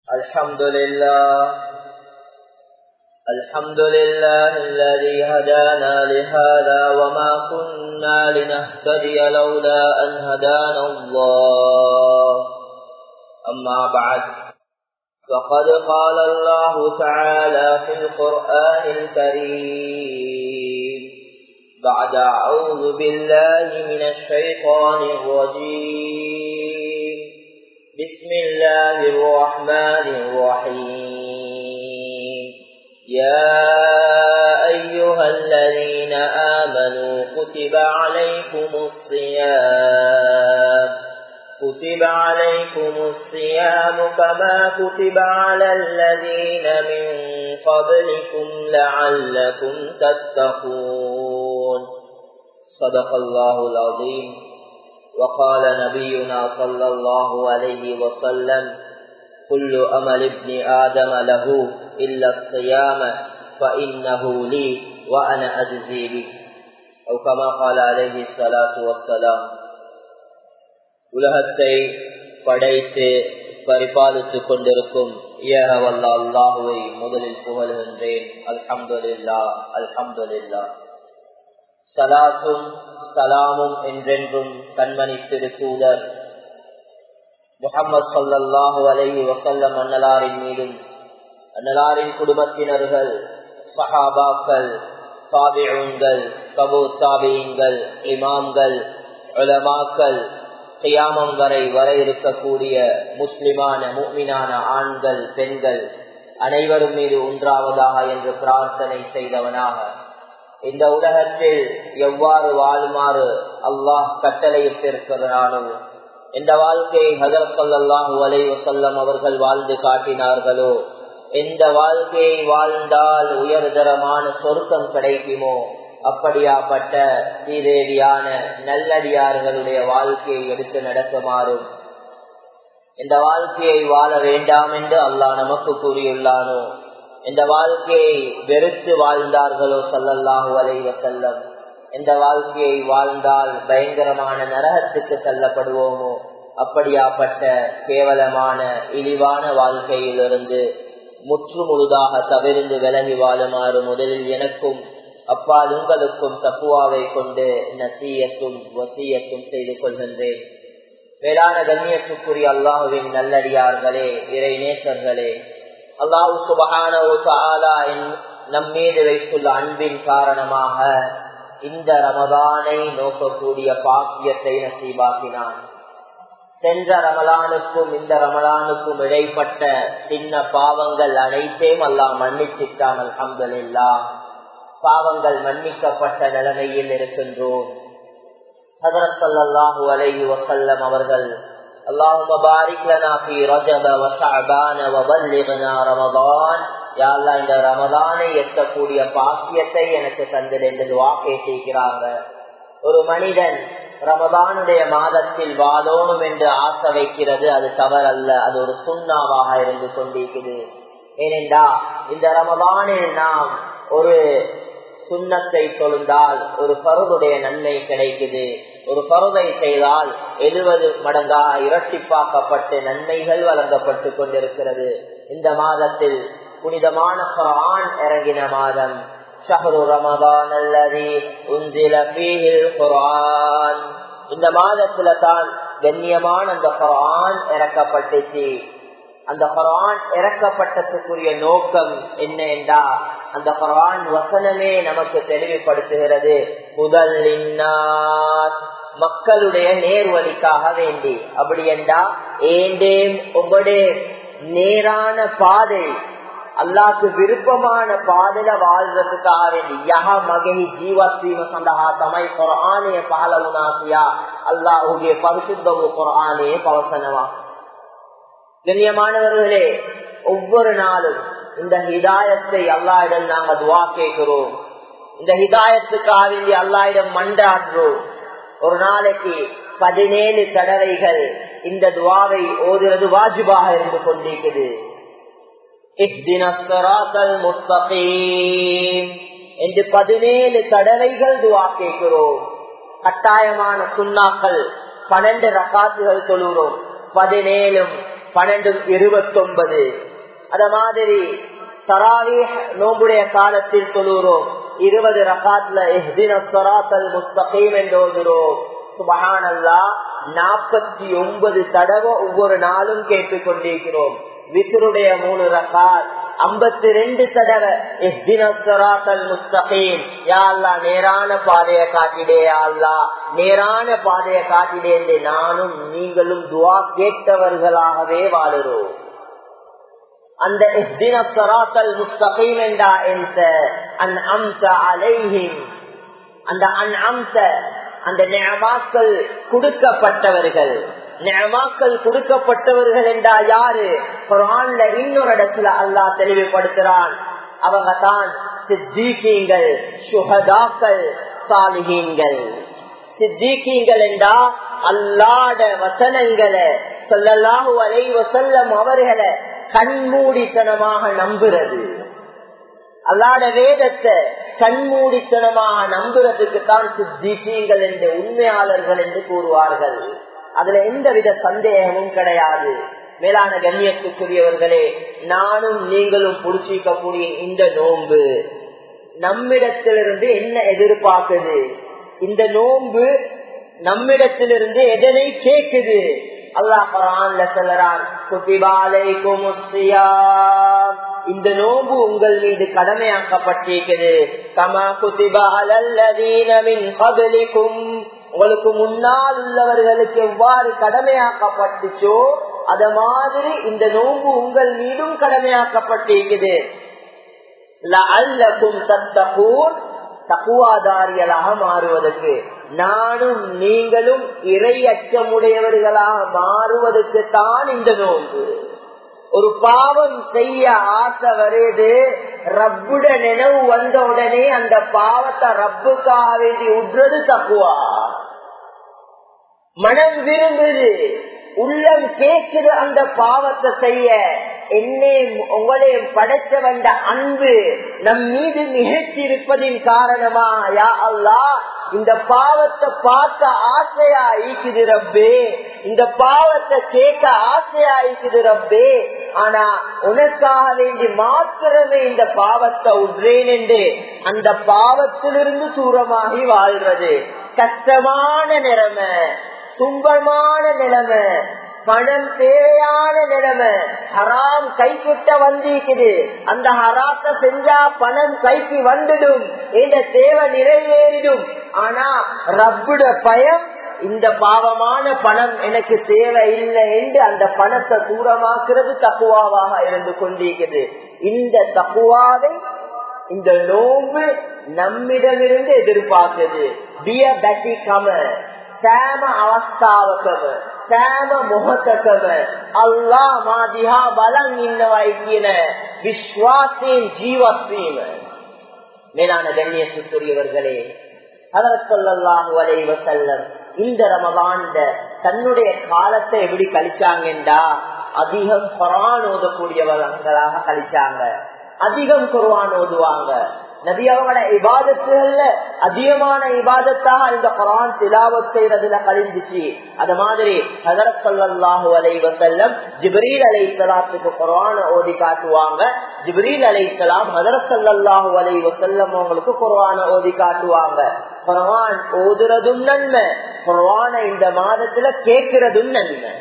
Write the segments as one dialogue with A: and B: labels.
A: الحمد لله الحمد لله الذي هدانا لهذا وما كنا لنهتدي لولا أن هدانا الله أما بعد فقد قال الله تعالى في القرآن الكريم بعد أعوذ بالله من الشيطان الرجيم بسم الله الرحمن الرحيم يا أيها الذين آمنوا كتب عليكم الصيام كتب عليكم الصيام كما كتب على الذين من قبلكم لعلكم تتقون صدق الله العظيم وقال نبينا صلى الله عليه وسلم كل أمل ابن آدم له إلا الصيام فإنه لي وأنا أجزي به أو كما قال عليه الصلاة والسلام உலகத்தை படைத்து பரிபாலித்துக் கொண்டிருக்கும் ஏகவல்ல அல்லாஹுவை முதலில் புகழ்கின்றேன் அல்ஹம்துல்லா அல்ஹம்துல்லா சலாத்தும் சலாமும் என்றென்றும் கண்மணி திருக்கூலர் முகமது சல்லாஹூ அலஹி வசல்லம் அன்னலாரின் மீதும் அன்னலாரின் குடும்பத்தினர்கள் சஹாபாக்கள் தாபியங்கள் கபூ தாபியங்கள் இமாம்கள் உலமாக்கள் கியாமம் வரை வர இருக்கக்கூடிய முஸ்லிமான முக்மினான ஆண்கள் பெண்கள் அனைவரும் மீது ஒன்றாவதாக என்று பிரார்த்தனை செய்தவனாக இந்த உலகத்தில் எவ்வாறு வாழுமாறு அல்லாஹ் கட்டளையிட்டிருக்கிறானோ இந்த வாழ்க்கையை ஹதரத் சொல்லாஹு அலை வசல்லம் அவர்கள் வாழ்ந்து காட்டினார்களோ எந்த வாழ்க்கையை வாழ்ந்தால் உயர்தரமான சொர்க்கம் கிடைக்குமோ அப்படியாப்பட்ட ஸ்ரீதேவியான நல்லடியார்களுடைய வாழ்க்கையை எடுத்து நடக்குமாறும் இந்த வாழ்க்கையை வாழ வேண்டாம் என்று அல்லாஹ் நமக்கு கூறியுள்ளானோ இந்த வாழ்க்கையை வெறுத்து வாழ்ந்தார்களோ சல்லல்லாஹு அலைவ செல்லம் இந்த வாழ்க்கையை வாழ்ந்தால் பயங்கரமான நரகத்துக்கு செல்லப்படுவோமோ அப்படியாப்பட்ட கேவலமான இழிவான வாழ்க்கையிலிருந்து முற்று முழுதாக தவிர்ந்து விலகி வாழுமாறு முதலில் எனக்கும் அப்பால் உங்களுக்கும் தப்புவாவை கொண்டு நசீயத்தும் வசியத்தும் செய்து கொள்கின்றேன் மேலான கண்ணியத்துக்குரிய அல்லாஹுவின் நல்லடியார்களே இறை நேசர்களே அல்லாஹு சுபகான நம் மீது வைத்துள்ள அன்பின் காரணமாக இந்த ரமதானை நோக்கக்கூடிய பாக்கியத்தை நசீபாக்கினான் சென்ற ரமலானுக்கும் இந்த ரமலானுக்கும் இடைப்பட்ட சின்ன பாவங்கள் அனைத்தையும் அல்லாஹ் மன்னிச்சிட்டான் அல்ஹம்துல்லா பாவங்கள் மன்னிக்கப்பட்ட நிலைமையில் இருக்கின்றோம் ஹதரத்தல்லாஹு அலைஹி வசல்லம் அவர்கள் اللهم بارك لنا في رجب وشعبان وبلغنا رمضان يا الله இந்த ரமதானை எட்டக்கூடிய பாக்கியத்தை எனக்கு தந்தது என்று துவா கேட்டிருக்கிறாங்க ஒரு மனிதன் ரமதானுடைய மாதத்தில் வாழணும் என்று ஆசை வைக்கிறது அது தவறல்ல அது ஒரு சுண்ணாவாக இருந்து கொண்டிருக்குது ஏனென்றா இந்த ரமதானில் நாம் ஒரு சுண்ணத்தை தொழுந்தால் ஒரு பருதுடைய நன்மை கிடைக்குது ஒரு பருதை செய்தால் எழுபது மடங்காக இரட்டிப்பாக்கப்பட்டு நன்மைகள் வழங்கப்பட்டு கொண்டிருக்கிறது இந்த மாதத்தில் புனிதமான குரான் இறங்கின மாதம் ஷஹரு ரமதான் அல்லது உந்தில குரான் இந்த மாதத்துல தான் கண்ணியமான அந்த குரான் இறக்கப்பட்டுச்சு அந்த குரான் இறக்கப்பட்டதுக்குரிய நோக்கம் என்ன என்றா அந்த குரான் வசனமே நமக்கு தெளிவுபடுத்துகிறது முதல் மக்களுடைய நேர்வழிக்காக வேண்டி அப்படி என்றா ஏண்டேம் ஒவ்வொரு நேரான பாதை அல்லாக்கு விருப்பமான பாதையில வாழ்றதுக்காக வேண்டி யஹ மகி ஜீவத்வீம சந்தகா தமை குரானே பாலவுனாசியா அல்லாஹுடைய பரிசுத்தவு குரானே பவசனவா கண்ணியமானவர்களே ஒவ்வொரு நாளும் இந்த ஹிதாயத்தை அல்லாயிடம் நாங்க துவா கேட்கிறோம் இந்த ஹிதாயத்துக்காக வேண்டி அல்லாயிடம் மன்றாடுறோம் ஒரு நாளைக்கு பதினேழு தடவைகள் இந்த துவாவை ஓதுவது வாஜிபாக இருந்து கொண்டிருக்குது என்று பதினேழு தடவைகள் துவா கேட்கிறோம் கட்டாயமான சுண்ணாக்கள் பன்னெண்டு ரகாத்துகள் தொழுகிறோம் பதினேழும் பன்னெண்டும் இருபத்தொன்பது அத மாதிரி தராவி நோம்புடைய காலத்தில் சொல்லுகிறோம் இருபது ரகாத்ல முஸ்தகீம் என்று ஓதுகிறோம் சுபஹானல்லா நாற்பத்தி ஒன்பது தடவை ஒவ்வொரு நாளும் கேட்டுக் கொண்டிருக்கிறோம் விசுருடைய மூணு ரகாத் ஐம்பத்தி ரெண்டு தடவை முஸ்தகீம் யாழ்லா நேரான பாதையை காட்டிடே யாழ்லா நேரான பாதையை காட்டிடே என்று நானும் நீங்களும் துவா கேட்டவர்களாகவே வாழுறோம் அந்த முஸ்தகீம் என்றா என்ற அன் அம்ச அலைஹிம் அந்த அன் அம்ச அந்த நியமாக்கள் கொடுக்கப்பட்டவர்கள் நியமாக்கள் கொடுக்கப்பட்டவர்கள் என்றா யாரு குரான்ல இன்னொரு இடத்துல அல்லாஹ் தெளிவுபடுத்துறான் அவங்க தான் சித்தீகீங்கள் சுகதாக்கள் சாலிகீங்கள் சித்தீகீங்கள் என்றா அல்லாட வசனங்களை சொல்லலாஹு அலை வசல்லம் அவர்களை கண்மூடித்தனமாக நம்புறது அல்லாட வேதத்தை கண்மூடித்தனமாக நம்புறதுக்கு தான் சித்திகள் என்று உண்மையாளர்கள் என்று கூறுவார்கள் அதுல எந்தவித சந்தேகமும் கிடையாது மேலான கண்ணியத்துக்குரியவர்களே நானும் நீங்களும் புடிச்சிக்கக்கூடிய இந்த நோன்பு நம்மிடத்திலிருந்து என்ன எதிர்பார்க்குது இந்த நோன்பு நம்மிடத்திலிருந்து எதனை கேட்குது அல்லாஹ் குரான்ல சொல்லறான் குத்திபாலைக்கும் இந்த நோம்பு உங்கள் மீது கடமையாக்கப்பட்டிருக்கிறது கமா குத்திபாலின் உங்களுக்கு முன்னால் உள்ளவர்களுக்கு எவ்வாறு கடமையாக்கப்பட்டுச்சோ அத மாதிரி இந்த நோம்பு உங்கள் மீதும் கடமையாக்கப்பட்டிருக்குது தத்தகூர் தக்குவாதாரிகளாக மாறுவதற்கு நானும் நீங்களும் இறை அச்சமுடையவர்களாக மாறுவதற்கு தான் இந்த நோன்பு ஒரு பாவம் செய்ய ஆசை வருது ரப்புட நினைவு வந்த உடனே அந்த பாவத்தை ரப்புக்காக வேண்டி உற்றது தக்குவா மனம் விரும்புது உள்ளம் கேட்குது அந்த பாவத்தை செய்ய என்னே உங்களையும் படைச்ச வந்த அன்பு நம் மீது நிகழ்ச்சி இருப்பதின் காரணமா யா அல்லா இந்த பாவத்தை பார்க்க ஆசையா ஈக்குது ரப்பே இந்த பாவத்தை கேட்க ஆசையா ஈக்குது ரப்பே ஆனா உனக்காக வேண்டி மாத்திரமே இந்த பாவத்தை உட்றேன் என்று அந்த பாவத்திலிருந்து தூரமாகி வாழ்றது கஷ்டமான நிலைமை துன்பமான நிலைமை பணம் தேவையான நிலைமை ஹராம் கைக்கிட்ட வந்திருக்குது அந்த ஹராத்த செஞ்சா பணம் கைக்கு வந்துடும் இந்த தேவை நிறைவேறிடும் ஆனா ரப்புட பயம் இந்த பாவமான பணம் எனக்கு தேவை இல்லை என்று அந்த பணத்தை தூரமாக்குறது தக்குவாவாக இருந்து கொண்டிருக்கிறது இந்த தக்குவாவை இந்த நோம்பு நம்மிடமிருந்து எதிர்பார்க்குது பிய பட்டி கம සෑම අවස්ථාවකම සෑම මොහොතකම අල්ලා මාදිහා බලන් ඉන්නවයි කියන විශ්වාසයෙන් ජීවත්වීම மேலான கண்ணியத்துக்குரியவர்களே அதற்கொல்லாஹு அலைவ செல்லம் இந்த ரமவாண்ட தன்னுடைய காலத்தை எப்படி கழிச்சாங்கண்டா அதிகம் குரான் ஓதக்கூடியவர்களாக கழிச்சாங்க அதிகம் குர்வான் ஓதுவாங்க நபி அவங்களோட இபாதத்துகள்ல அதிகமான இபாதத்தாக இந்த குரான் திலாவத் செய்யறதுல கழிஞ்சிச்சு அது மாதிரி ஹதரத் சல்லாஹூ அலைவ செல்லம் ஜிப்ரீல் அலை சலாத்துக்கு குரான ஓதி காட்டுவாங்க ஜிப்ரீல் அலை சலாம் ஹதரத் சல்லாஹூ அலைவ செல்லம் அவங்களுக்கு குரான ஓதி காட்டுவாங்க குரான் ஓதுறதும் நன்மை குரான இந்த மாதத்துல கேட்கிறதும் நன்மை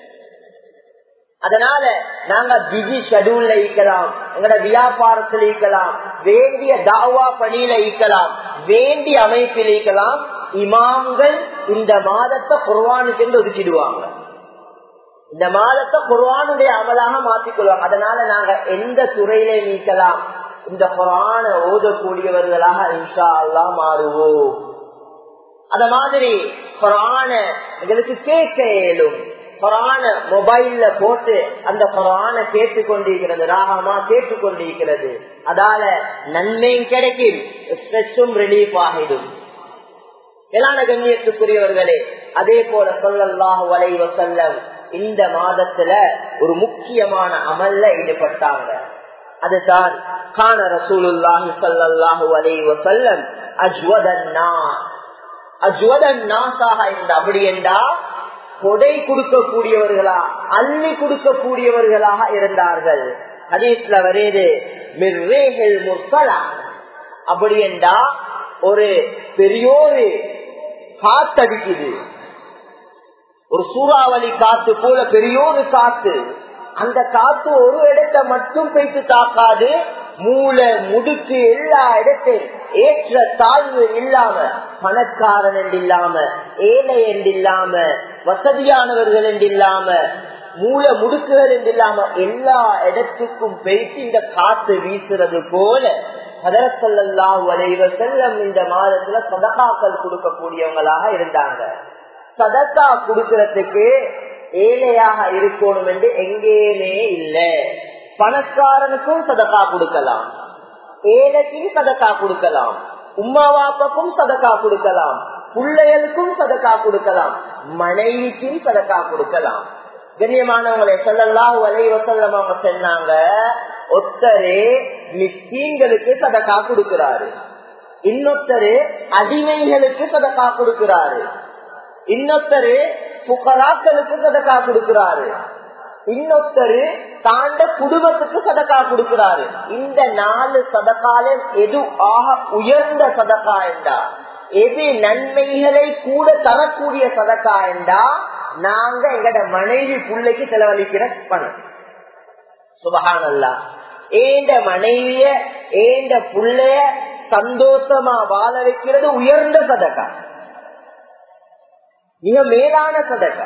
A: அதனால நாங்க பிஸி ஷெடியூல்ல ஈக்கலாம் எங்களோட வியாபாரத்தில் ஈக்கலாம் வேண்டிய தாவா பணியில ஈக்கலாம் வேண்டிய அமைப்பில் ஈக்கலாம் இமாம்கள் இந்த மாதத்தை குர்வானுக்கு என்று ஒதுக்கிடுவாங்க இந்த மாதத்தை குர்வானுடைய அமலாக மாற்றிக்கொள்வாங்க அதனால நாங்க எந்த துறையில நீக்கலாம் இந்த குரான ஓதக்கூடியவர்களாக இன்ஷா அல்லா மாறுவோம் அத மாதிரி குரான எங்களுக்கு கேட்க இயலும் குரான மொபைல்ல போட்டு அந்த குரான கேட்டு கொண்டிருக்கிறது ராகமா கேட்டு கொண்டிருக்கிறது அதால நன்மையும் கிடைக்கும் ஸ்ட்ரெஸ்ஸும் ரிலீஃப் ஆகிடும் மேலான கண்ணியத்துக்குரியவர்களே அதே போல சொல்லல்லாஹு வலைவ செல்லம் இந்த மாதத்துல ஒரு முக்கியமான அமல்ல ஈடுபட்டாங்க அதுதான் கான ரசூலுல்லாஹி சல்லாஹு அலைவ செல்லம் அஜ்வதன் அஜ்வதன் நாசாக இருந்த அப்படி என்றா கொடை கொடுக்கக்கூடியவர்களா அள்ளி கொடுக்கக்கூடியவர்களாக இருந்தார்கள் ஹதீஸ்ல வருது மிர்ரேஹில் முர்சலா அப்படி என்றா ஒரு பெரியோரு காத்தடிக்குது ஒரு சூறாவளி காத்து போல பெரியோரு காத்து அந்த காத்து ஒரு இடத்தை மட்டும் போய்த்து தாக்காது மூளை முடுக்கு எல்லா இடத்தையும் ஏற்ற தாழ்வு இல்லாம பணக்காரன் என்று இல்லாம ஏழை என்று இல்லாம வசதியானவர்கள் என்று இல்லாம மூல முடுக்குகள் என்று இல்லாம எல்லா இடத்துக்கும் போயிட்டு இந்த காத்து வீசுறது போல அதரசல்லா வளைவ செல்லம் இந்த மாதத்துல சதகாக்கள் கொடுக்கக்கூடியவங்களாக இருந்தாங்க சதக்கா கொடுக்கறதுக்கு ஏழையாக இருக்கணும் என்று எங்கேயுமே இல்லை பணக்காரனுக்கும் சதக்கா கொடுக்கலாம் ஏழைக்கும் சதக்கா கொடுக்கலாம் உமா வாப்பாக்கும் சதக்கா கொடுக்கலாம் பிள்ளைகளுக்கும் சதக்கா கொடுக்கலாம் மனைவிக்கும் சதக்கா கொடுக்கலாம் கண்ணியமானவங்களை சொல்லலாம் வலை வசல்லம் அவங்க சொன்னாங்க ஒத்தரு மிஸ்கீன்களுக்கு சதக்கா கொடுக்கிறாரு இன்னொத்தரு அடிமைகளுக்கு சதக்கா கொடுக்கிறாரு இன்னொத்தரு புகராக்களுக்கு சதக்கா கொடுக்கிறாரு இன்னொத்தரு தாண்ட குடும்பத்துக்கு சதக்கா கொடுக்கிறாரு இந்த நாலு சதக்கால எது ஆக உயர்ந்த சதக்கா என்றா எது நன்மைகளை கூட தரக்கூடிய சதக்கா என்றா நாங்க எங்கட மனைவி பிள்ளைக்கு செலவழிக்கிற பணம் சுபகானல்லா ஏண்ட மனைவிய ஏண்ட புள்ளைய சந்தோஷமா வாழ வைக்கிறது உயர்ந்த சதக்கா மிக மேலான சதக்கா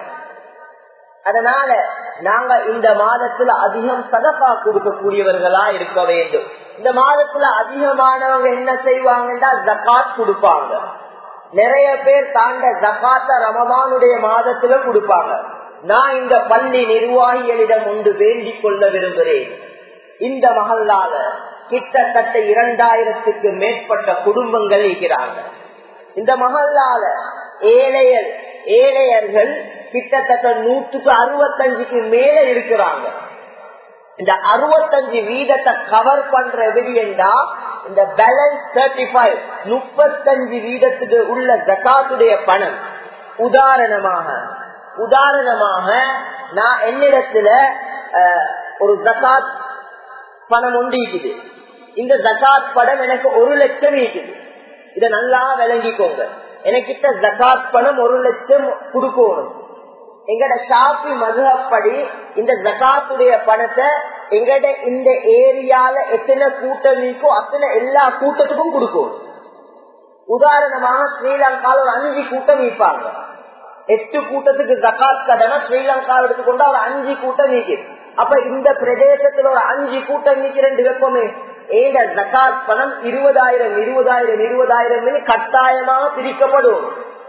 A: அதனால நாங்க இந்த மாதத்துல அதிகம் சதக்கா கொடுக்கக்கூடியவர்களா இருக்க வேண்டும் இந்த மாதத்துல அதிகமானவங்க என்ன செய்வாங்கன்னா ஜக்காத் கொடுப்பாங்க நிறைய பேர் தாண்ட ஜக்காத்த ரமதானுடைய மாதத்துல கொடுப்பாங்க நான் இந்த பள்ளி நிர்வாகிகளிடம் ஒன்று வேண்டிக் கொள்ள விரும்புகிறேன் இந்த மகல்லால கிட்டத்தட்ட இரண்டாயிரத்துக்கு மேற்பட்ட குடும்பங்கள் இருக்கிறாங்க இந்த மகல்லால ஏழையர் ஏழையர்கள் கிட்டத்தட்ட நூற்றுக்கு அறுபத்தஞ்சுக்கு மேல இருக்கிறாங்க இந்த அறுபத்தஞ்சு வீதத்தை கவர் பண்ற வெளியண்டா இந்த பேலன்ஸ் தேர்ட்டி ஃபைவ் முப்பத்தஞ்சு வீதத்துக்கு உள்ள ஜக்காத்துடைய பணம் உதாரணமாக உதாரணமாக நான் என்னிடத்துல ஒரு ஜக்காத் பணம் ஒன்று இருக்குது இந்த ஜக்காத் படம் எனக்கு ஒரு லட்சம் இருக்குது இதை நல்லா விளங்கிக்கோங்க எனக்கிட்ட ஜக்காத் பணம் ஒரு லட்சம் கொடுக்கணும் எங்கட ஷாப்பி மதுகப்படி இந்த ஜகாத்துடைய பணத்தை எங்கட இந்த ஏரியால எத்தனை கூட்டம் இருக்கோ அத்தனை எல்லா கூட்டத்துக்கும் கொடுக்கும் உதாரணமாக ஸ்ரீலங்கால ஒரு அஞ்சு கூட்டம் இருப்பாங்க எட்டு கூட்டத்துக்கு ஜகாத் கடனை ஸ்ரீலங்காவில் எடுத்துக்கொண்டா ஒரு அஞ்சு கூட்டம் நீக்கு அப்ப இந்த பிரதேசத்துல ஒரு அஞ்சு கூட்டம் நீக்கி ரெண்டு வெப்பமே ஏங்க ஜகாத் பணம் இருபதாயிரம் இருபதாயிரம் இருபதாயிரம் கட்டாயமாக பிரிக்கப்படும்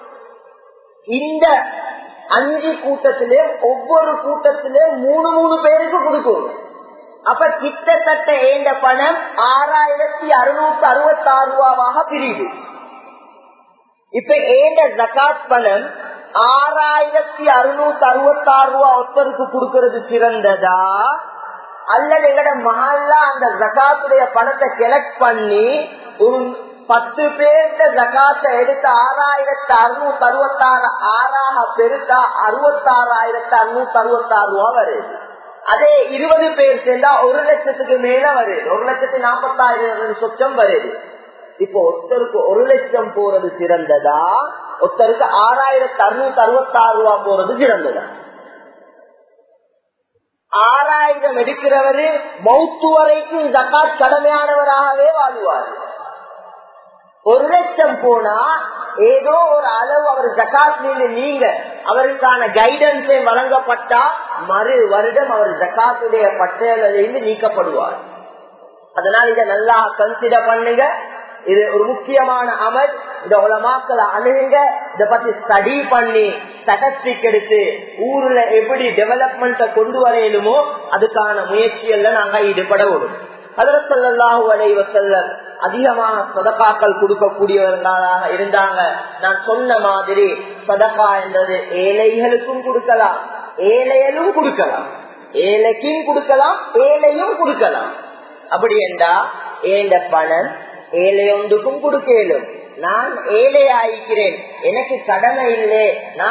A: இந்த அஞ்சு கூட்டத்திலே ஒவ்வொரு கூட்டத்திலே மூணு மூணு பேருக்கு கொடுக்கும் அப்ப கிட்டத்தட்ட ஏண்ட பணம் ஆறாயிரத்தி அறுநூத்தி அறுபத்தி ஆறு ரூபாவாக பிரியுது இப்ப ஏண்ட ஜக்காத் பணம் ஆறாயிரத்தி அறுநூத்தி அறுபத்தி ஆறு ரூபா ஒருத்தருக்கு கொடுக்கறது சிறந்ததா அல்லது எங்கட மகல்லா அந்த ஜக்காத்துடைய பணத்தை கலெக்ட் பண்ணி ஒரு பத்து பேர்த்த ஜகாத்தை எடுத்து ஆறாயிரத்தி அறுநூத்தி அறுபத்தாறு ஆறாக பெருத்தா அறுபத்தாறாயிரத்தி அறுநூத்தி அறுபத்தாறு ரூபா வருது அதே இருபது பேர் சேர்ந்தா ஒரு லட்சத்துக்கு மேல வருது ஒரு லட்சத்தி நாற்பத்தாயிரம் சொச்சம் வருது இப்போ ஒருத்தருக்கு ஒரு லட்சம் போறது சிறந்ததா ஒருத்தருக்கு ஆறாயிரத்தி அறுநூத்தி அறுபத்தாறு ரூபா போறது சிறந்ததா ஆறாயிரம் எடுக்கிறவரு மௌத்து வரைக்கும் ஜக்காத் கடமையானவராகவே வாழ்வார் ஒரு லட்சம் போனா ஏதோ ஒரு அளவு அவர் ஜக்காத்ல நீங்க அவருக்கான கைடன்ஸை வழங்கப்பட்டா மறு வருடம் அவர் ஜக்காத்துடைய பட்டியலிருந்து நீக்கப்படுவார் அதனால் இதை நல்லா கன்சிடர் பண்ணுங்க இது ஒரு முக்கியமான அமல் இந்த உலமாக்களை அணுகுங்க இதை பத்தி ஸ்டடி பண்ணி ஸ்டாட்டிஸ்டிக் எடுத்து ஊர்ல எப்படி டெவலப்மெண்ட்டை கொண்டு வரையலுமோ அதுக்கான முயற்சிகள்ல நாங்க ஈடுபட விடும் அதரசல்லாஹூ அலைவ செல்லம் அதிகமாக சதக்காக்கள் கொடுக்கக்கூடியவர்களாக இருந்தாங்க நான் சொன்ன மாதிரி சதக்கா என்றது ஏழைகளுக்கும் கொடுக்கலாம் ஏழைகளும் கொடுக்கலாம் ஏழைக்கும் கொடுக்கலாம் ஏழையும் கொடுக்கலாம் அப்படி என்றா ஏண்ட பணம் ஏழையொன்றுக்கும் கொடுக்கலும் நான் ஏழை ஆயிக்கிறேன் எனக்கு கடமை இல்லை நான்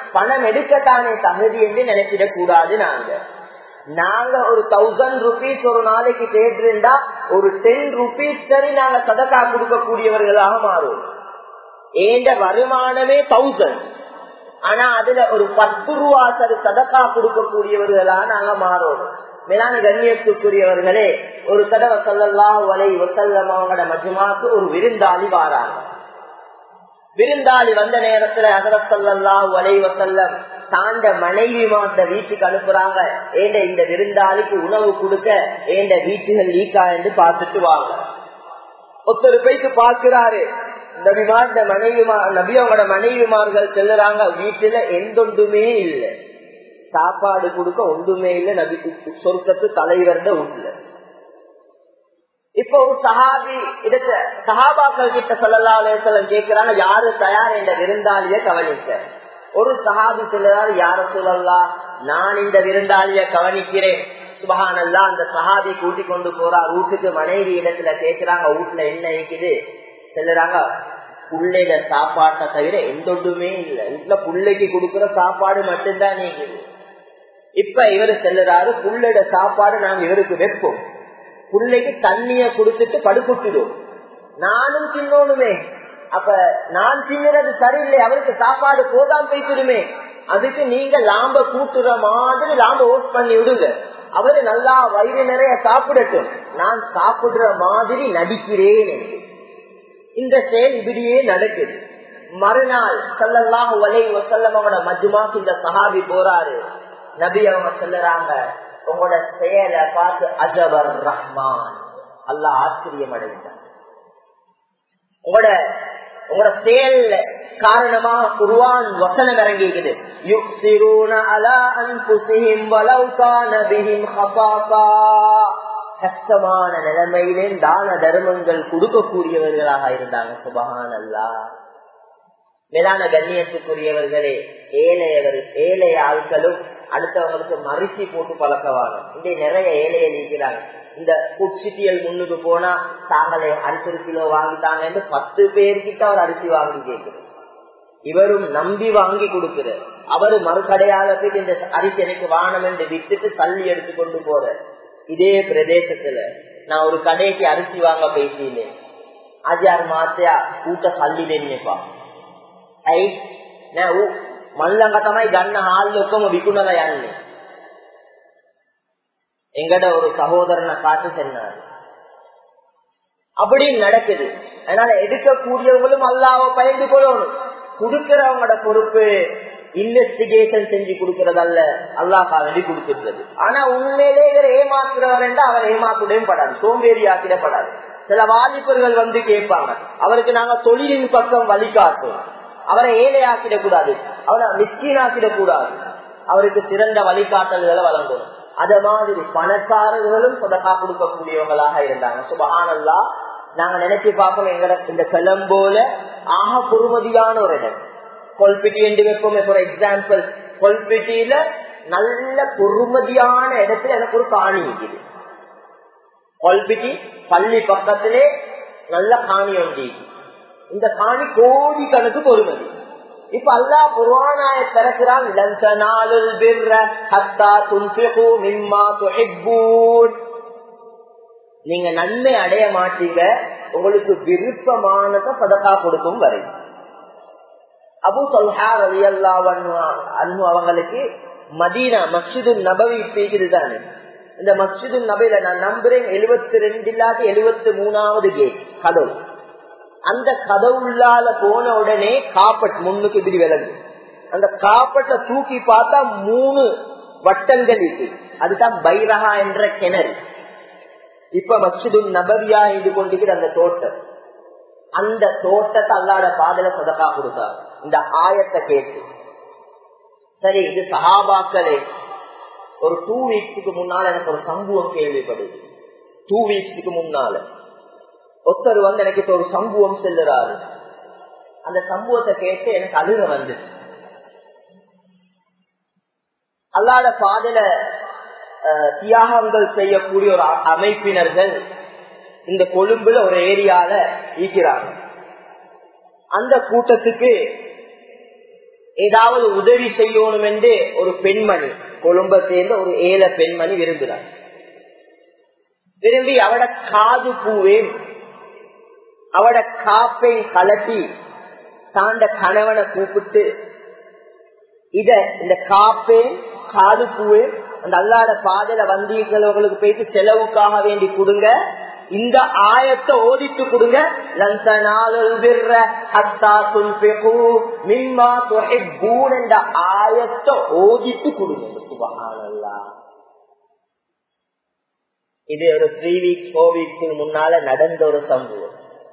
A: பணம் எடுக்கத்தானே தகுதி என்று நினைச்சிடக் கூடாது நாங்க நாங்க ஒரு தௌசண்ட் ருபீஸ் ஒரு நாளைக்கு கேட்டிருந்தா ஒரு டென் ருபீஸ் சரி நாங்க சதக்கா கொடுக்கக்கூடியவர்களாக மாறும் ஏண்ட வருமானமே தௌசண்ட் ஆனா அதுல ஒரு பத்து ரூபா சரி சதக்கா கொடுக்கக்கூடியவர்களா நாங்க மாறணும் மேலான கண்ணியத்துக்குரியவர்களே ஒரு தடவை சொல்லல்லா வலை வசல்லம் அவங்களோட மஜ்மாக்கு ஒரு விருந்தாளி வாராங்க விருந்தாளி வந்த நேரத்துல அகரத் சொல்லல்லா வலை வசல்லம் தாண்ட மனைவி மாத்த வீட்டுக்கு அனுப்புறாங்க ஏண்ட இந்த விருந்தாளிக்கு உணவு கொடுக்க ஏண்ட வீட்டுகள் லீக்கா என்று பார்த்துட்டு வாங்க ஒருத்தர் போயிட்டு பார்க்கிறாரு நபிமார் மனைவிமா நபியோட மனைவிமார்கள் செல்லுறாங்க வீட்டுல எந்தொண்டுமே இல்லை சாப்பாடு கொடுக்க ஒன்றுமே இல்லை நபி சொர்க்கத்து தலைவர்ந்த உள்ள இப்ப ஒரு சஹாபி இடத்த சஹாபாக்கள் கிட்ட சொல்லலாம் கேட்கிறாங்க யாரு தயார் என்ற விருந்தாளிய கவனிக்க ஒரு சஹாபி சொல்லுறாரு யார சொல்லலாம் நான் இந்த விருந்தாளிய கவனிக்கிறேன் சுபகானல்லா அந்த சஹாபி கூட்டி கொண்டு போறா வீட்டுக்கு மனைவி இடத்துல கேட்கிறாங்க வீட்டுல என்ன இருக்குது சொல்லுறாங்க புள்ளையில சாப்பாட்டை தவிர எந்த ஒன்றுமே இல்லை வீட்டுல புள்ளைக்கு கொடுக்குற சாப்பாடு மட்டும்தான் நீக்குது இப்ப இவரு செல்லுறாரு புள்ளையோட சாப்பாடு நாங்க இவருக்கு வைப்போம் புள்ளைக்கு தண்ணிய கொடுத்துட்டு படுக்குட்டிடும் நானும் தின்னோனுமே அப்ப நான் தின்னுறது சரியில்லை அவருக்கு சாப்பாடு போதாம போய்த்திடுமே அதுக்கு நீங்க லாம்ப கூட்டுற மாதிரி லாம்ப ஓட் பண்ணி விடுங்க அவரு நல்லா வயிறு நிறைய சாப்பிடட்டும் நான் சாப்பிடுற மாதிரி நடிக்கிறேன் இந்த செயல் இப்படியே நடக்குது மறுநாள் சல்லல்லாஹு வலை வசல்லம் அவனோட மஜ்மாக்கு இந்த சஹாபி போறாரு நபி அவங்க சொல்லுறாங்க உங்களோட செயலை பார்த்து அஜபர் ரஹ்மான் அல்ல ஆச்சரியம் அடைந்தார் உங்களோட உங்களோட செயல் காரணமா குருவான் வசனம் இறங்கிக்குது கஷ்டமான நிலைமையிலே தான தர்மங்கள் கொடுக்கக்கூடியவர்களாக இருந்தாங்க சுபகான் அல்லா மேலான கண்ணியத்துக்குரியவர்களே ஏழையவர் ஏழை ஆட்களும் அடுத்தவங்களுக்கு மரிசி போட்டு பழக்கவாங்க இங்கே நிறைய ஏழையை நீக்கிறாங்க இந்த குச்சிட்டியல் முன்னுக்கு போனா தாங்களே அரிசி ஒரு கிலோ வாங்கிட்டாங்க பத்து பேர்கிட்ட அவர் அரிசி வாங்கி கேட்குது இவரும் நம்பி வாங்கி கொடுக்கிற அவரு மறுகடையால போய் இந்த அரிசி எனக்கு வானம் என்று விட்டுட்டு தள்ளி எடுத்து கொண்டு போற இதே பிரதேசத்துல நான் ஒரு கடைக்கு அரிசி வாங்க பேசினேன் ஆஜார் மாத்தியா ඌට සල්ලි දෙන්න එපා. ඇයි? නෑ ඌ මල්ලංග තමයි ගන්න හාල් ඔක්කොම විකුණලා යන්නේ. எங்கட ஒரு சகோதரனை காத்து சென்னாரு அப்படி நடக்குது அதனால எடுக்கக்கூடியவங்களும் அல்லாவ பயந்து கொள்ளணும் கொடுக்கிறவங்களோட பொறுப்பு இன்வெஸ்டிகேஷன் செஞ்சு கொடுக்கறதல்ல அல்லாஹா வேண்டி கொடுத்துருக்கிறது ஆனா உண்மையிலே இவர் ஏமாத்துறவர் என்றால் அவர் ஏமாத்துடையும் படாது சோம்பேறி ஆக்கிடப்படாது சில வாலிபர்கள் வந்து கேட்பாங்க அவருக்கு நாங்க தொழிலின் பக்கம் வழிகாட்டுவோம் அவரை ஏழையாக்கிடக்கூடாது அவரை மிஸ்கீனாக்கிடக்கூடாது அவருக்கு சிறந்த வழிகாட்டல்களை வழங்கணும் அத மாதிரி பணக்காரர்களும் சொதக்கா கொடுக்கக்கூடியவங்களாக இருந்தாங்க சுபஹானல்லா நாங்க நினைச்சு பார்ப்போம் எங்கட இந்த கிளம்போல ஆக பொறுமதியான ஒரு இடம் கொல்பிட்டி என்று வைப்போம் ஃபார் எக்ஸாம்பிள் கொல்பிட்டியில நல்ல பொறுமதியான இடத்துல எனக்கு ஒரு காணி இருக்குது கொல்பிட்டி பள்ளி பக்கத்திலே நல்ல காணி ஒன்று இந்த காணி கோடி கணக்கு பொறுமதி இப்ப அல்லா குர்வானாய திறக்கிறான் நீங்க நன்மை அடைய மாட்டீங்க உங்களுக்கு விருப்பமானத பதக்கா கொடுக்கும் வரை அபு சொல்ஹா ரவி அல்லா அன்பு அவங்களுக்கு மதீனா மஸ்ஜிது நபவி பேசுது தானே இந்த மஸ்ஜிது நபையில நான் நம்புறேன் எழுபத்தி ரெண்டு இல்லாட்டி எழுபத்தி மூணாவது கேட் கதவு அந்த கதவுள்ளால போன உடனே காப்பட் முன்னுக்கு இப்படி விலகு அந்த காப்பட்டை தூக்கி பார்த்தா மூணு வட்டங்கள் இருக்கு அதுதான் பைரஹா என்ற கிணறு இப்ப மஸ்ஜிது நபவியா இது கொண்டிருக்கிற அந்த தோட்டம் அந்த தோட்டத்தை அல்லாட பாதல சொதக்கா கொடுத்தார் இந்த ஆயத்தை கேட்டு சரி இது சஹாபாக்களே ஒரு டூ வீக்ஸுக்கு முன்னால எனக்கு ஒரு சம்பவம் கேள்விப்படுது டூ வீக்ஸுக்கு முன்னால ஒருத்தர் வந்து எனக்கு இப்ப ஒரு சம்பவம் செல்லுறாரு அந்த சம்பவத்தை கேட்டு எனக்கு அழுக வந்து அல்லாத பாதையில தியாகங்கள் செய்யக்கூடிய ஒரு அமைப்பினர்கள் இந்த கொழும்புல ஒரு ஏரியால ஈக்கிறாங்க அந்த கூட்டத்துக்கு ஏதாவது உதவி செய்யணும் என்று ஒரு பெண்மணி கொழும்ப சேர்ந்த ஒரு ஏழ பெண்மணி விரும்புகிறார் விரும்பி அவட காது பூவேன் அவட காப்பை கலட்டி தாண்ட கணவனை கூப்பிட்டு இத இந்த காப்பே காது பூவே அந்த அல்லாட பாதையில வந்தீங்களுக்கு போயிட்டு செலவுக்காக வேண்டி கொடுங்க இந்த ஆயத்தை ஓதிட்டு கொடுங்க என்ற ஆயத்தை ஓதிட்டு கொடுங்க சுபகானல்லா இது ஒரு த்ரீ வீக்ஸ் ஃபோர் வீக்ஸ் முன்னால நடந்த ஒரு சம்பவம்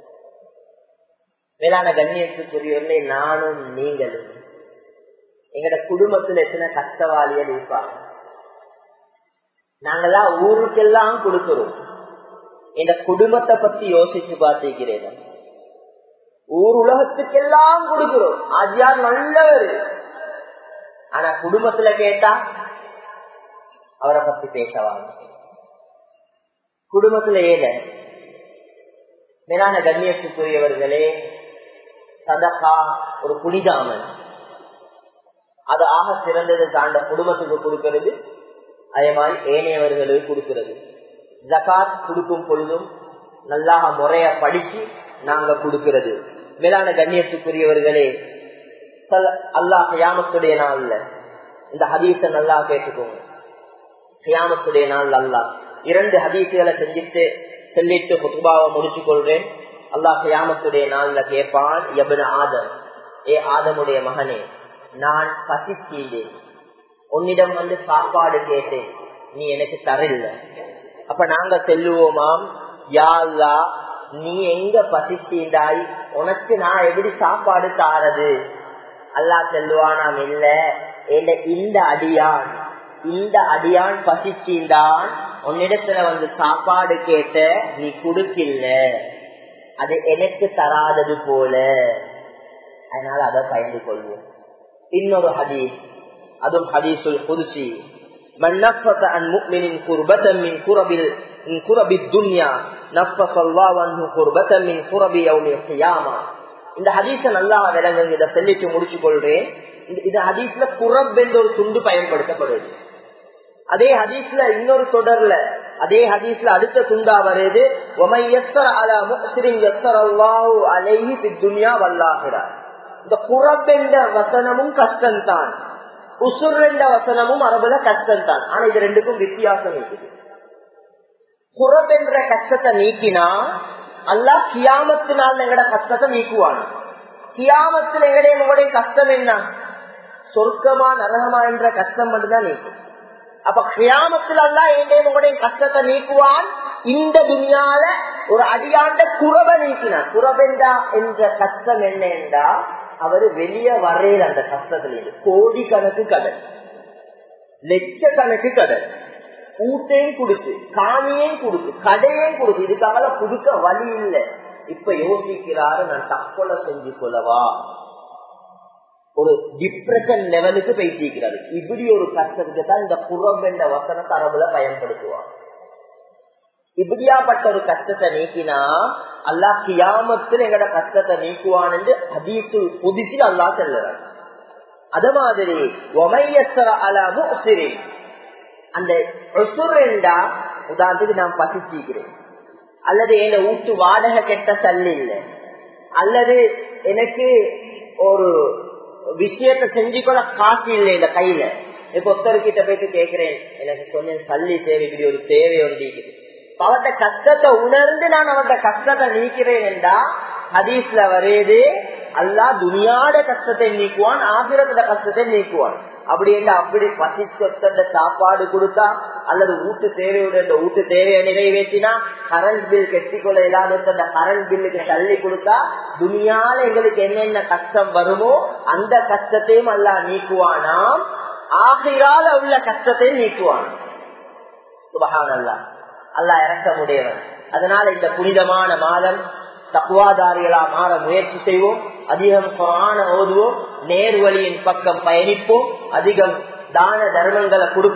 A: மேலான கண்ணியத்துக்குரியவர்களே நானும் நீங்களும் எங்கட குடும்பத்துல எத்தனை கஷ்டவாளிகள் இருப்பாங்க நாங்கெல்லாம் ஊருக்கெல்லாம் கொடுக்கிறோம் இந்த குடும்பத்தை பத்தி யோசிச்சு பார்த்திருக்கிறேன் ஊர் உலகத்துக்கெல்லாம் கொடுக்கிறோம் ஆஜியார் நல்லவர் ஆனா குடும்பத்துல கேட்டா அவரை பத்தி பேசவாங்க குடும்பத்துல ஏல மேலான கண்ணியத்துக்குரியவர்களே சதகா ஒரு புனிதாமன் அது ஆக சிறந்தது தாண்ட குடும்பத்துக்கு கொடுக்கிறது அதே மாதிரி ஏனையவர்களுக்கு கொடுக்கிறது ஜகாத் கொடுக்கும் பொழுதும் நல்லா முறைய படிச்சு நாங்க கொடுக்கிறது மேலான கண்ணியத்துக்குரியவர்களே அல்லாஹ் கியாமத்துடைய நாள்ல இந்த ஹதீஸ நல்லா கேட்டுக்கோங்க கியாமத்துடைய நாள் அல்லாஹ் இரண்டு ஹதீசுகளை செஞ்சுட்டு சொல்லிட்டு குத்துபாவை முடிச்சு கொள்றேன் அல்லாஹ் கியாமத்துடைய நாள்ல கேட்பான் எபன ஆதம் ஏ ஆதமுடைய மகனே நான் பசிச்சீண்டேன் உன்னிடம் வந்து சாப்பாடு கேட்டேன் நீ எனக்கு தரல அப்ப நாங்க செல்லுவோமாம் யாழ்லா நீ எங்க பசிச்சீண்டாய் உனக்கு நான் எப்படி சாப்பாடு தாரது அல்லா செல்லுவானாம் இல்ல இந்த அடியான் இந்த அடியான் பசிச்சீண்டான் உன்னிடத்துல வந்து சாப்பாடு கேட்ட நீ குடுக்கில்ல அது எனக்கு தராதது போல அதனால அதை பயந்து கொள்வோம் இன்னொரு ஹதீஸ் அதுவும் ஹதீசுல் குருசி من نفس عن مؤمن كربة من كرب من كرب الدنيا نفس الله عنه كربة من كرب يوم القيامة இந்த ஹதீஸ நல்லா விளங்குங்க இதை சொல்லிட்டு முடிச்சு கொள்றேன் இந்த ஹதீஸ்ல குரப் என்ற ஒரு துண்டு பயன்படுத்தப்படுது அதே ஹதீஸ்ல இன்னொரு தொடர்ல அதே ஹதீஸ்ல அடுத்த துண்டா வருது இந்த குரப் என்ற வசனமும் கஷ்டம்தான் உசுர் என்ற வசனமும் அரபுல கஷ்டம்தான் ஆனா இது ரெண்டுக்கும் வித்தியாசம் இருக்குது குரப் என்ற கஷ்டத்தை நீக்கினா அல்லா கியாமத்தினால் எங்கட கஷ்டத்தை நீக்குவான் கியாமத்தில் எங்கடைய உங்களுடைய கஷ்டம் என்ன சொர்க்கமா நரகமா என்ற கஷ்டம் மட்டும்தான் நீக்கும் அப்ப கியாமத்தில் அல்லா எங்கடைய உங்களுடைய கஷ்டத்தை நீக்குவான் இந்த துணியால ஒரு அடியாண்ட குறவை நீக்கினான் குறவெண்டா என்ற கஷ்டம் என்ன என்றா அவரு வெளியே வரையில அந்த கஷ்டத்துல கோடி கணக்கு கடல் லட்சக்கணக்கு கடல் ஊட்டையும் கொடுத்து காணியையும் கொடுத்து கடையையும் கொடுத்து இதுக்காக கொடுக்க வழி இல்லை இப்ப யோசிக்கிறாரு நான் தற்கொலை செஞ்சு கொள்ளவா ஒரு டிப்ரெஷன் லெவலுக்கு பேசிக்கிறாரு இப்படி ஒரு கஷ்டத்துக்கு தான் இந்த புறம் என்ற வசனத்தை அரபுல பயன்படுத்துவார் இப்படியாப்பட்ட ஒரு கஷ்டத்தை நீக்கினா அல்லா கியாமத்தில் எங்கட கஷ்டத்தை நீக்குவான் என்று அதீசு புதிச்சு அல்லா செல்லுறார் அது மாதிரி அந்த ஒசுரண்டா உதாரணத்துக்கு நான் பசிச்சிக்கிறேன் அல்லது என்ன வீட்டு வாடகை கெட்ட தள்ளி இல்லை அல்லது எனக்கு ஒரு விஷயத்த செஞ்சுக்கொள்ள காசு இல்லை இந்த கையில இப்ப ஒருத்தர்கிட்ட போயிட்டு கேட்கிறேன் எனக்கு கொஞ்சம் தள்ளி தேவை இப்படி ஒரு தேவை ஒன்று அவர்கிட்ட கஷ்டத்தை உணர்ந்து நான் அவர்கிட்ட கஷ்டத்தை நீக்கிறேன் என்றா ஹதீஸ்ல வருது அல்லா துனியாட கஷ்டத்தை நீக்குவான் ஆசிரத்துல கஷ்டத்தை நீக்குவான் அப்படி என்ன அப்படி பசிச்சொத்த சாப்பாடு கொடுத்தா அல்லது வீட்டு தேவையோட வீட்டு தேவையை நிறைவேற்றினா கரண்ட் பில் கெட்டிக்கொள்ள இல்லாத கரண்ட் பில்லுக்கு தள்ளி கொடுத்தா துனியால எங்களுக்கு என்னென்ன கஷ்டம் வருமோ அந்த கஷ்டத்தையும் அல்லா நீக்குவானாம் ஆகிரால உள்ள கஷ்டத்தையும் நீக்குவான் சுபகான் அல்லா அல்லா இறக்க முடியவன் அதனால இந்த புனிதமான மாதம் தக்குவாதாரிகளா மாற முயற்சி செய்வோம் அதிகம் குரான ஓதுவோம் நேர் வழியின் பக்கம் பயணிப்போம் அதிகம் தான தர்மங்களை கொடுப்போம்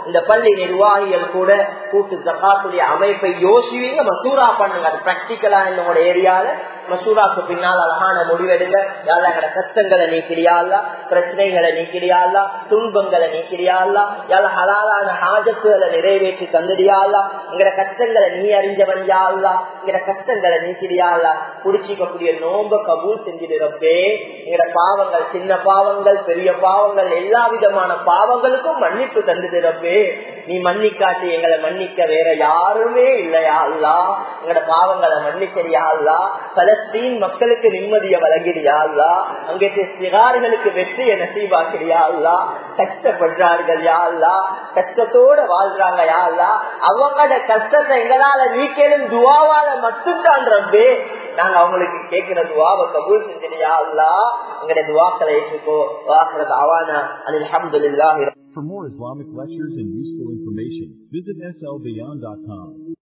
A: இந்த பள்ளி நிர்வாகிகள் கூட கூட்டு ஜக்காத்துடைய அமைப்பை யோசிவீங்க மசூரா பண்ணுங்க அது பிராக்டிக்கலா என்னோட ஏரியால மசூராக்கு பின்னால் அழகான முடிவெடுங்க யாரா எங்கட கஷ்டங்களை நீக்கிறியாள்லா பிரச்சனைகளை நீக்கிறியாள்லா துன்பங்களை நீக்கிறியாள்லா யாரா ஹலாலான ஹாஜத்துகளை நிறைவேற்றி தந்துடியாள்லா எங்கட கஷ்டங்களை நீ அறிஞ்சவன் யாழ்லா எங்கட கஷ்டங்களை நீக்கிறியாள்லா குடிச்சிக்கக்கூடிய நோம்ப கபூல் செஞ்சிருப்பே எங்கட பாவங்கள் சின்ன பாவங்கள் பெரிய பாவங்கள் எல்லா விதமான பாவங்களுக்கும் மன்னிப்பு தந்துடுறப்பே நீ மன்னிக்காட்டி எங்களை மன்னிக்க வேற யாருமே இல்லையா அல்லா எங்கட பாவங்களை மன்னிச்சரியா அல்லா பலஸ்தீன் மக்களுக்கு நிம்மதியை வழங்கிறியா அல்லா அங்கே சிகார்களுக்கு வெற்றியை நசீபாக்கிறியா அல்லா கஷ்டப்படுறார்கள் யா அல்லா கஷ்டத்தோட வாழ்றாங்க யா அல்லா அவங்களோட கஷ்டத்தை எங்களால நீக்கலும் துவாவால மட்டும்தான் ரப்பே நாங்க அவங்களுக்கு கேட்கிற துவாவை கபூல் செஞ்சிருயா அல்லா எங்கட துவாக்களை ஏற்றுக்கோ வாக்குறது அவானா அனில் அஹமதுல்லாஹி
B: For more Islamic lectures and useful information, visit slbeyond.com.